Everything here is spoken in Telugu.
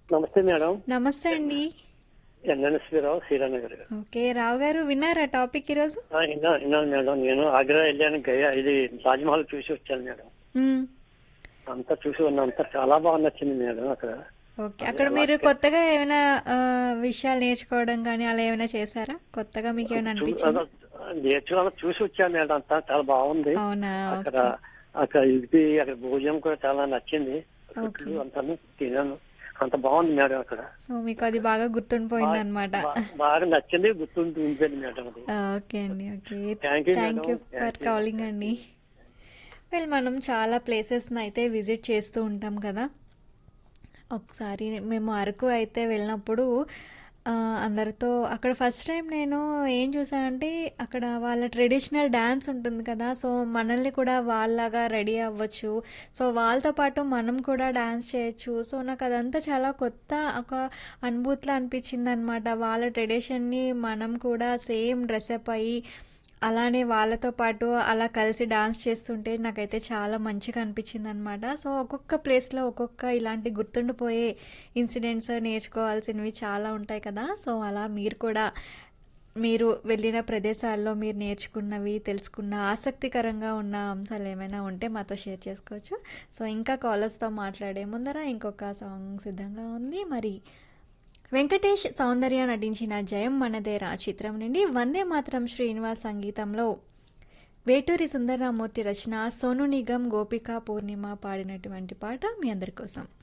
నమస్తే మేడం నమస్తే అండి ఎన్ఎన్ఎస్పీరావు శ్రీరానగర్ ఓకే రావు గారు విన్నారా టాపిక్ ఈరోజు విన్నా విన్నాను మేడం నేను ఆగ్రా వెళ్ళాను గయా ఇది తాజ్మహల్ చూసి వచ్చాను మేడం మ్మ్. అంతా చూసి ఉన్నా అంతా చాలా బాగా నచ్చింది మేడం అక్కడ ఓకే అక్కడ మీరు కొత్తగా ఏమైనా ఆ, విషయాలు నేర్చుకోవడం కానీ అలా ఏమైనా చేశారా కొత్తగా మీకు ఏమైనా అనిపించింది నేర్చుకోవాలి చూసి వచ్చాను మేడం అంతా చాలా బాగుంది అవునా అక్కడ అక్కడ ఇది అక్కడ భోజనం కూడా చాలా నచ్చింది ఓకే. ఫుడ్ అంతాను తినాను అంత బాగుంది మేడం అక్కడ సో మీకు అది బాగా గుర్తుండిపోయింది అనమాట బా- బాగా నచ్చింది గుర్తుండి ఉండిపోయింది మేడం అది ఓకే అండి okay Thank you, thank you madam. For Thank you. Calling అండి వెల్ మనం చాలా ప్లేసెస్ని అయితే విజిట్ చేస్తూ ఉంటాం కదా ఒకసారి మేము అరకు అయితే వెళ్ళినప్పుడు ఆ, అందరితో అక్కడ ఫస్ట్ టైం నేను ఏం చూసానంటే అక్కడ వాళ్ళ ట్రెడిషనల్ డ్యాన్స్ ఉంటుంది కదా సో మనల్ని కూడా వాళ్ళలాగా రెడీ అవ్వచ్చు సో వాళ్ళతో పాటు మనం కూడా డ్యాన్స్ చేయొచ్చు సో నాకు అదంతా చాలా కొత్త ఒక అనుభూతిలా అనిపించింది అనమాట వాళ్ళ ట్రెడిషన్ని మనం కూడా సేమ్ డ్రెస్అప్ అయ్యి అలానే వాళ్ళతో పాటు అలా కలిసి డాన్స్ చేస్తుంటే నాకైతే చాలా మంచిగా అనిపించింది అనమాట సో ఒక్కొక్క ప్లేస్లో ఒక్కొక్క ఇలాంటి గుర్తుండిపోయే ఇన్సిడెంట్స్ నేర్చుకోవాల్సినవి చాలా ఉంటాయి కదా సో అలా మీరు కూడా మీరు వెళ్ళిన ప్రదేశాల్లో మీరు నేర్చుకున్నవి తెలుసుకున్న ఆసక్తికరంగా ఉన్న అంశాలు ఏమైనా ఉంటే మాతో షేర్ చేసుకోవచ్చు సో ఇంకా కాలర్స్తో మాట్లాడే ముందర ఇంకొక సాంగ్ సిద్ధంగా ఉంది మరి వెంకటేష్ సౌందర్య నటించిన జయం మనదేరా చిత్రం నుండి వందే మాత్రం శ్రీనివాస్ సంగీతంలో వేటూరి సుందరరామూర్తి రచన సోను నిగం గోపిక పూర్ణిమ పాడినటువంటి పాట మీ అందరి కోసం